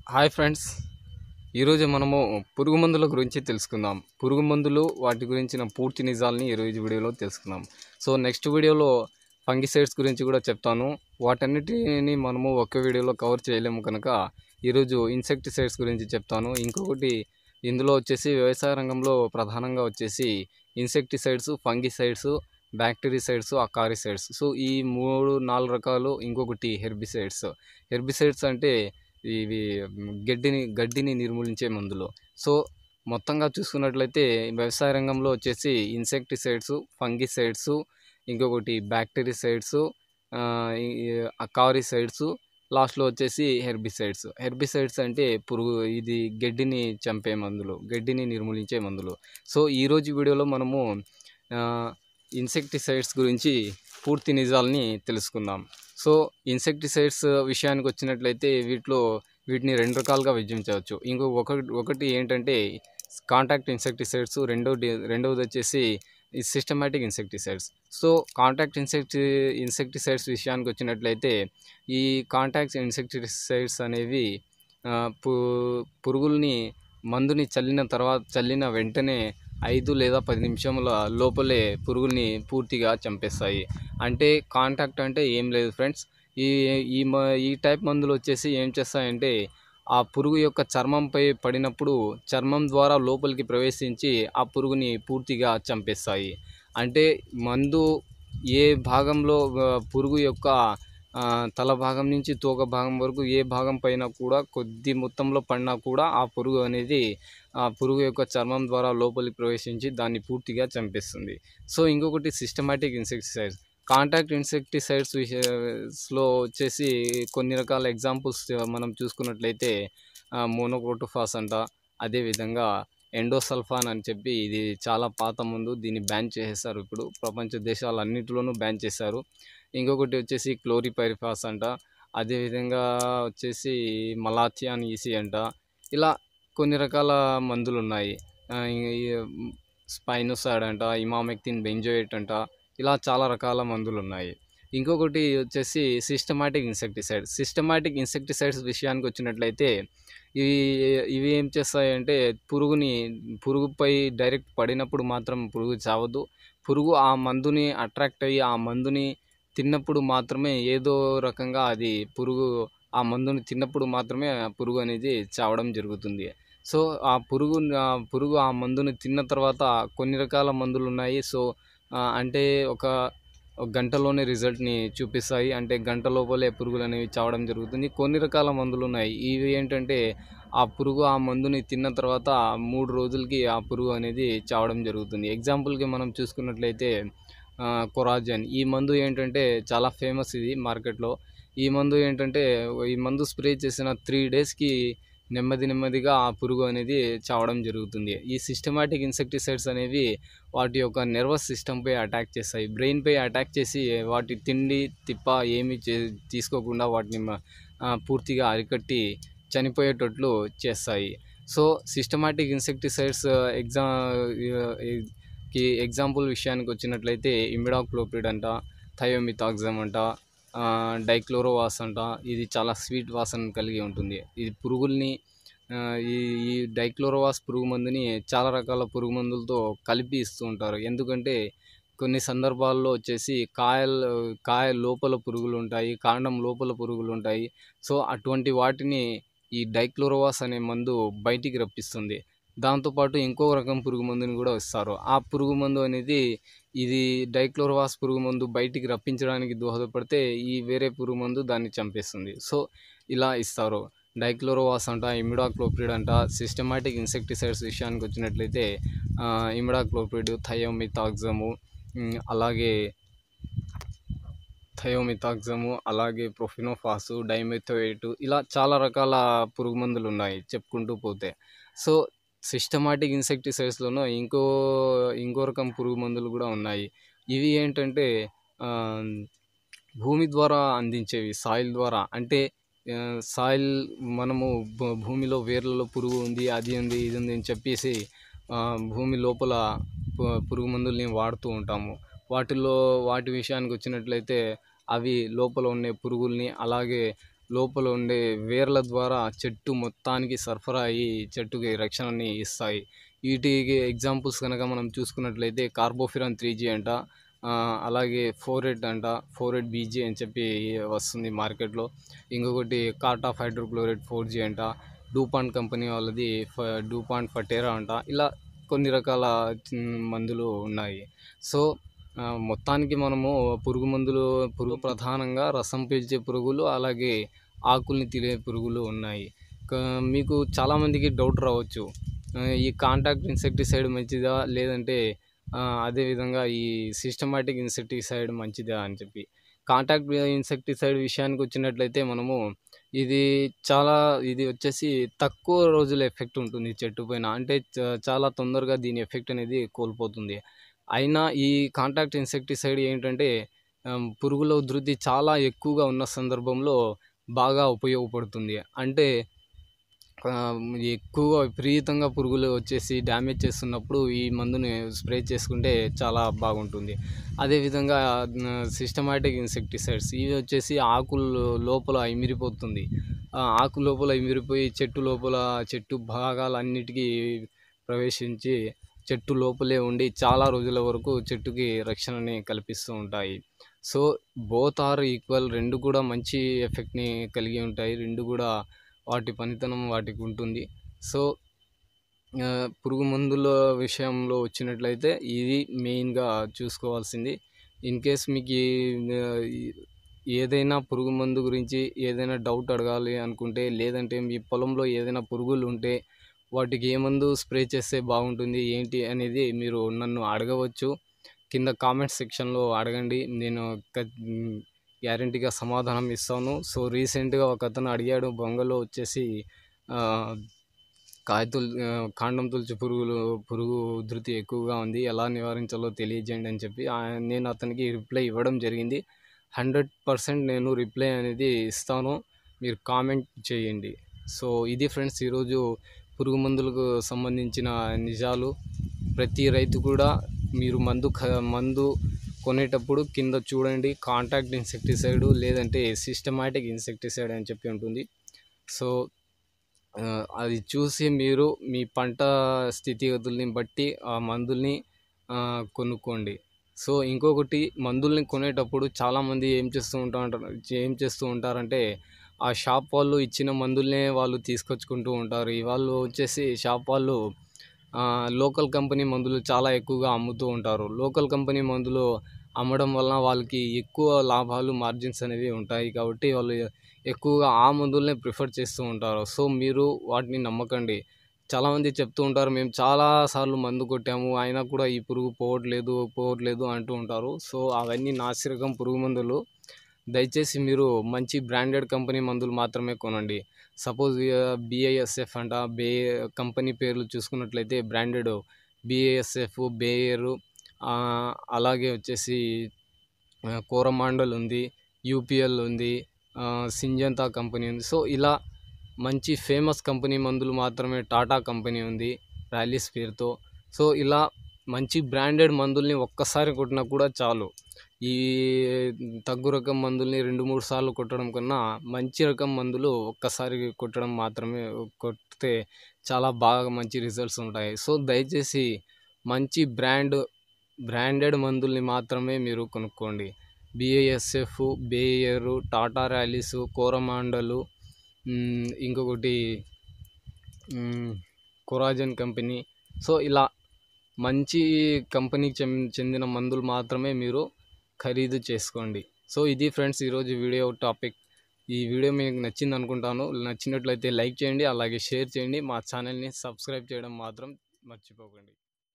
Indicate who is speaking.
Speaker 1: hi friends ఈరోజు మనము పురుగు మందుల గురించి తెలుసుకుందాం పురుగు మందులు వాటి గురించిన పూర్తి నిజాలని ఈరోజు వీడియోలో తెలుసుకుందాం సో నెక్స్ట్ వీడియోలో ఫంగిసైడ్స్ గురించి కూడా చెప్తాను వాటన్నిటిని మనము ఒకే వీడియోలో కవర్ చేయలేము కనుక ఈరోజు ఇన్సెక్టిసైడ్స్ గురించి చెప్తాను ఇంకొకటి ఇందులో వచ్చేసి వ్యవసాయ రంగంలో ప్రధానంగా వచ్చేసి insecticides fungicides bactericides acaricides so ఈ మూడు నాలుగు రకాలు ఇంకొకటి హెర్బిసైడ్స్ హెర్బిసైడ్స్ అంటే ఇవి గడ్డిని గడ్డిని నిర్మూలించే మందులు సో మొత్తంగా చూసుకున్నట్లయితే వ్యవసాయ రంగంలో వచ్చేసి ఇన్సెక్టిసైడ్స్ ఫంగిసైడ్స్ ఇంకొకటి బ్యాక్టీరిసైడ్స్ అకారిసైడ్స్ లాస్ట్లో వచ్చేసి హెర్బిసైడ్స్ హెర్బిసైడ్స్ అంటే పురుగు ఇది గడ్డిని చంపే మందులు గడ్డిని నిర్మూలించే మందులు సో ఈరోజు వీడియోలో మనము ఇన్సెక్టిసైడ్స్ గురించి పూర్తి నిజాలని తెలుసుకుందాం సో ఇన్సెక్టిసైడ్స్ విషయానికి వచ్చినట్లయితే వీటిలో వీటిని రెండు రకాలుగా విభజించవచ్చు ఇంకో ఒకటి ఒకటి ఏంటంటే కాంటాక్ట్ ఇన్సెక్టిసైడ్స్ రెండోది రెండవది వచ్చేసి సిస్టమాటిక్ ఇన్సెక్టిసైడ్స్ సో కాంటాక్ట్ ఇన్సెక్టి ఇన్సెక్టిసైడ్స్ విషయానికి వచ్చినట్లయితే ఈ కాంటాక్ట్ ఇన్సెక్టిసైడ్స్ అనేవి ఆ, పు పురుగుల్ని మందుని చల్లిన తర్వాత చల్లిన వెంటనే ఐదు లేదా పది నిమిషముల లోపలే పురుగుల్ని పూర్తిగా చంపేస్తాయి అంటే కాంటాక్ట్ అంటే ఏం లేదు ఫ్రెండ్స్ ఈ ఈ మ ఈ టైప్ మందులు వచ్చేసి ఏం చేస్తాయంటే ఆ పురుగు యొక్క చర్మంపై పడినప్పుడు చర్మం ద్వారా లోపలికి ప్రవేశించి ఆ పురుగుని పూర్తిగా చంపేస్తాయి అంటే మందు ఏ భాగంలో ఆ, పురుగు యొక్క ఆ, తల భాగం నుంచి తోక భాగం వరకు ఏ భాగం పైన కూడా కొద్ది మొత్తంలో పడినా కూడా ఆ పురుగు అనేది ఆ పురుగు యొక్క చర్మం ద్వారా లోపలికి ప్రవేశించి దాన్ని పూర్తిగా చంపేస్తుంది సో ఇంకొకటి సిస్టమాటిక్ ఇన్సెక్టిసైడ్స్ కాంటాక్ట్ ఇన్సెక్టిసైడ్స్ విషయంలో వచ్చేసి కొన్ని రకాల ఎగ్జాంపుల్స్ మనం చూసుకున్నట్లయితే మోనోక్రోటోఫాస్ అంట అదేవిధంగా ఎండోసల్ఫాన్ అని చెప్పి ఇది చాలా పాత ముందు దీన్ని బ్యాన్ చేసేసారు ఇప్పుడు ప్రపంచ దేశాలన్నిటిలోనూ బ్యాన్ చేశారు ఇంకొకటి వచ్చేసి క్లోరిపైరిఫాస్ అంట అదేవిధంగా వచ్చేసి మలాథియాన్ ఈసీ అంట ఇలా కొన్ని రకాల మందులు ఉన్నాయి స్పైనోసాడ్ అంట ఇమామెక్తిన్ బెంజోయేట్ అంట ఇలా చాలా రకాల మందులు ఉన్నాయి ఇంకొకటి వచ్చేసి సిస్టమాటిక్ ఇన్సెక్టిసైడ్ సిస్టమాటిక్ ఇన్సెక్టిసైడ్స్ విషయానికి వచ్చినట్లయితే ఇవి ఇవి ఏం చేస్తాయంటే పురుగుని పురుగుపై డైరెక్ట్ పడినప్పుడు మాత్రం పురుగు చావదు పురుగు ఆ మందుని అట్రాక్ట్ అయ్యి ఆ మందుని తిన్నప్పుడు మాత్రమే ఏదో రకంగా అది పురుగు ఆ మందుని తిన్నప్పుడు మాత్రమే ఆ పురుగు అనేది చావడం జరుగుతుంది సో ఆ పురుగు ఆ పురుగు ఆ మందుని తిన్న తర్వాత కొన్ని రకాల మందులు ఉన్నాయి సో ఆ, అంటే ఒక ఒక గంటలోనే రిజల్ట్ని చూపిస్తాయి అంటే గంట లోపలే పురుగులు అనేవి చావడం జరుగుతుంది కొన్ని రకాల మందులు ఉన్నాయి ఇవి ఏంటంటే ఆ పురుగు ఆ మందుని తిన్న తర్వాత మూడు రోజులకి ఆ పురుగు అనేది చావడం జరుగుతుంది ఎగ్జాంపుల్కి మనం చూసుకున్నట్లయితే ఆ, కొరాజన్ ఈ మందు ఏంటంటే చాలా ఫేమస్ ఇది మార్కెట్లో ఈ మందు ఏంటంటే ఈ మందు స్ప్రే చేసిన త్రీ డేస్కి నెమ్మది నెమ్మదిగా ఆ పురుగు అనేది చావడం జరుగుతుంది ఈ సిస్టమాటిక్ ఇన్సెక్టిసైడ్స్ అనేవి వాటి యొక్క నర్వస్ సిస్టంపై అటాక్ చేస్తాయి బ్రెయిన్పై అటాక్ చేసి వాటి తిండి తిప్ప ఏమి చే తీసుకోకుండా వాటిని మ- ఆ, పూర్తిగా అరికట్టి చనిపోయేటట్లు చేస్తాయి సో సిస్టమాటిక్ ఇన్సెక్టిసైడ్స్ ఎగ్జా కి ఎగ్జాంపుల్ విషయానికి వచ్చినట్లయితే ఇమిడాక్లోపిడ్ అంట థయోమితాక్సమ్ అంట ఆ, డైక్లోరోవాస్ అంట ఇది చాలా స్వీట్ వాసన కలిగి ఉంటుంది ఇది పురుగుల్ని ఆ, ఈ ఈ డైక్లోరోవాస్ పురుగు మందుని చాలా రకాల పురుగు మందులతో కలిపి ఇస్తూ ఉంటారు ఎందుకంటే కొన్ని సందర్భాల్లో వచ్చేసి కాయలు కాయ లోపల పురుగులు ఉంటాయి కాండం లోపల పురుగులు ఉంటాయి సో అటువంటి వాటిని ఈ డైక్లోరోవాస్ అనే మందు బయటికి రప్పిస్తుంది దాంతోపాటు ఇంకో రకం పురుగు మందుని కూడా ఇస్తారు ఆ పురుగు మందు అనేది ఇది డైక్లోరోవాస్ పురుగు మందు బయటికి రప్పించడానికి దోహదపడితే ఈ వేరే పురుగు మందు దాన్ని చంపేస్తుంది సో ఇలా ఇస్తారు డైక్లోరోవాస్ అంట ఇమిడాక్లోప్రిడ్ అంట సిస్టమాటిక్ ఇన్సెక్టిసైడ్స్ విషయానికి వచ్చినట్లయితే ఆ, ఇమిడాక్లోప్రిడ్ థయోమితాక్సము ఉమ్, అలాగే థయోమితాక్సము అలాగే ప్రొఫినోఫాసు డైమెథోయేట్ ఇలా చాలా రకాల పురుగు మందులు ఉన్నాయి చెప్పుకుంటూ పోతే సో సిస్టమాటిక్ ఇన్సెక్టిసైడ్స్లోనూ ఇంకో ఇంకో రకం పురుగు మందులు కూడా ఉన్నాయి ఇవి ఏంటంటే ఆ, భూమి ద్వారా అందించేవి సాయిల్ ద్వారా అంటే ఆ, సాయిల్ మనము భూ- భూమిలో వేర్లలో పురుగు ఉంది అది ఉంది ఇది ఉంది అని చెప్పేసి ఆ, భూమి లోపల పు- పురుగు మందుల్ని వాడుతూ ఉంటాము వాటిలో వాటి విషయానికి వచ్చినట్లయితే అవి లోపల ఉండే పురుగుల్ని అలాగే లోపల ఉండే వేర్ల ద్వారా చెట్టు మొత్తానికి సరఫరా అయ్యి చెట్టుకి రక్షణని ఇస్తాయి వీటికి ఎగ్జాంపుల్స్ కనుక మనం చూసుకున్నట్లయితే కార్బోఫిరాన్ త్రీ జీ అంట ఆ, అలాగే ఫోర్ ఎయిట్ అంట ఫోర్ ఎయిట్ బీజీ అని చెప్పి వస్తుంది మార్కెట్లో ఇంకొకటి cartap hydrochloride four G అంట డూపాంట్ కంపెనీ వాళ్ళది ఫ డూపాంట్ ఫటేరా అంట ఇలా కొన్ని రకాల మ్, మందులు ఉన్నాయి సో ఆ, మొత్తానికి మనము పురుగు మందులు పురుగు ప్రధానంగా రసం పీల్చే పురుగులు అలాగే ఆకుల్ని తినే పురుగులు ఉన్నాయి క- మీకు చాలామందికి డౌట్ రావచ్చు ఆ, ఈ కాంటాక్ట్ ఇన్సెక్టిసైడ్ మంచిదా లేదంటే ఆ, అదేవిధంగా ఈ సిస్టమాటిక్ ఇన్సెక్టిసైడ్ మంచిదా అని చెప్పి కాంటాక్ట్ ఇన్సెక్టిసైడ్ విషయానికి వచ్చినట్లయితే మనము ఇది చాలా ఇది వచ్చేసి తక్కువ రోజుల ఎఫెక్ట్ ఉంటుంది చెట్టు పైన అంటే చ- చాలా తొందరగా దీని ఎఫెక్ట్ అనేది కోల్పోతుంది అయినా ఈ కాంటాక్ట్ ఇన్సెక్టిసైడ్ ఏంటంటే ఆమ్, పురుగుల ఉధృతి చాలా ఎక్కువగా ఉన్న సందర్భంలో బాగా ఉపయోగపడుతుంది అంటే ఆ, ఎక్కువగా విపరీతంగా పురుగులు వచ్చేసి డ్యామేజ్ చేస్తున్నప్పుడు ఈ మందుని స్ప్రే చేసుకుంటే చాలా బాగుంటుంది అదేవిధంగా సిస్టమాటిక్ ఇన్సెక్టిసైడ్స్ ఇవి వచ్చేసి ఆకులు లోపల ఇమిరిపోతుంది ఆ ఆకు లోపల ఇమిరిపోయి చెట్టు లోపల చెట్టు భాగాలన్నిటికీ ప్రవేశించి చెట్టు లోపలే ఉండి చాలా రోజుల వరకు చెట్టుకి రక్షణని కల్పిస్తూ ఉంటాయి సో బోత్ ఆర్ ఈక్వల్ రెండు కూడా మంచి ఎఫెక్ట్ని కలిగి ఉంటాయి రెండు కూడా వాటి పనితనం వాటికి ఉంటుంది సో ఆ, పురుగు మందుల విషయంలో వచ్చినట్లయితే ఇది మెయిన్గా చూసుకోవాల్సింది ఇన్ కేస్ మీకు ఈ- ఈ- ఏదైనా పురుగు మందు గురించి ఏదైనా డౌట్ అడగాలి అనుకుంటే లేదంటే మీ పొలంలో ఏదైనా పురుగులు ఉంటే వాటికి ఏ మందు స్ప్రే చేస్తే బాగుంటుంది ఏంటి అనేది మీరు నన్ను అడగవచ్చు కింద కామెంట్ సెక్షన్లో అడగండి నేను గ్యారంటీగా సమాధానం ఇస్తాను సో రీసెంట్గా ఒక అతను అడిగాడు బొంగలో వచ్చేసి ఆ, కాయతుల్ ఆ, కాండం తుల్చి పురుగులు పురుగు ఉధృతి ఎక్కువగా ఉంది ఎలా నివారించాలో తెలియజేయండి అని చెప్పి ఆ- నేను అతనికి రిప్లై ఇవ్వడం జరిగింది హండ్రెడ్ పర్సెంట్ నేను రిప్లై అనేది ఇస్తాను మీరు కామెంట్ చేయండి సో ఇది ఫ్రెండ్స్ ఈరోజు పురుగు మందులకు సంబంధించిన నిజాలు ప్రతి రైతు కూడా మీరు మందు ఖ- మందు కొనేటప్పుడు కింద చూడండి కాంటాక్ట్ ఇన్సెక్టిసైడ్ లేదంటే సిస్టమాటిక్ ఇన్సెక్టిసైడ్ అని చెప్పి ఉంటుంది సో ఆ, అది చూసి మీరు మీ పంట స్థితిగతుల్ని బట్టి ఆ మందుల్ని ఆ, కొనుక్కోండి సో ఇంకొకటి మందుల్ని కొనేటప్పుడు చాలామంది ఏం చేస్తూ ఉంటారు ఏం చేస్తూ ఉంటారంటే ఆ షాప్ వాళ్ళు ఇచ్చిన మందుల్నే వాళ్ళు తీసుకొచ్చుకుంటూ ఉంటారు ఈ వాళ్ళు వచ్చేసి షాప్ వాళ్ళు ఆ, లోకల్ కంపెనీ మందులు చాలా ఎక్కువగా అమ్ముతూ ఉంటారు లోకల్ కంపెనీ మందులు అమ్మడం వలన వాళ్ళకి ఎక్కువ లాభాలు మార్జిన్స్ అనేవి ఉంటాయి కాబట్టి వాళ్ళు ఎక్కువగా ఆ మందులనే ప్రిఫర్ చేస్తూ ఉంటారు సో మీరు వాటిని నమ్మకండి చాలామంది చెప్తూ ఉంటారు మేము చాలా సార్లు మందు కొట్టాము అయినా కూడా ఈ పురుగు పోవట్లేదు పోవట్లేదు అంటూ ఉంటారు సో అవన్నీ నాసిరకం పురుగు మందులు దయచేసి మీరు మంచి బ్రాండెడ్ కంపెనీ మందులు మాత్రమే కొనండి సపోజ్ బిఐఎస్ఎఫ్ అంట బే కంపెనీ పేర్లు చూసుకున్నట్లయితే బ్రాండెడ్ బిఏఎస్ఎఫ్ బేయర్ అలాగే వచ్చేసి ఆ, కోరమాండల్ ఉంది యూపీఎల్ ఉంది ఆ, సింజంతా కంపెనీ ఉంది సో ఇలా మంచి ఫేమస్ కంపెనీ మందులు మాత్రమే టాటా కంపెనీ ఉంది ర్యాలీస్ పేరుతో సో ఇలా మంచి బ్రాండెడ్ మందుల్ని ఒక్కసారి కొట్టినా కూడా చాలు ఈ తగ్గు రకం మందుల్ని రెండు మూడు సార్లు కొట్టడం కన్నా మంచి రకం మందులు ఒక్కసారి కొట్టడం మాత్రమే కొడితే చాలా బాగా మంచి రిజల్ట్స్ ఉంటాయి సో దయచేసి మంచి బ్రాండ్ బ్రాండెడ్ మందుల్ని మాత్రమే మీరు కొనుక్కోండి బిఏఎస్ఎఫ్ బేయర్ టాటా ర్యాలీస్ కోరమాండలు మ్, ఇంకొకటి మ్, కొరాజన్ కంపెనీ సో ఇలా మంచి కంపెనీకి చెం- చెందిన మందులు మాత్రమే మీరు ఖరీదు చేసుకోండి సో ఇది ఫ్రెండ్స్ ఈరోజు వీడియో టాపిక్ ఈ వీడియో మీకు నచ్చింది అనుకుంటాను నచ్చినట్లయితే లైక్ చేయండి అలాగే షేర్ చేయండి మా ఛానల్ని సబ్స్క్రైబ్ చేయడం మాత్రం మర్చిపోకండి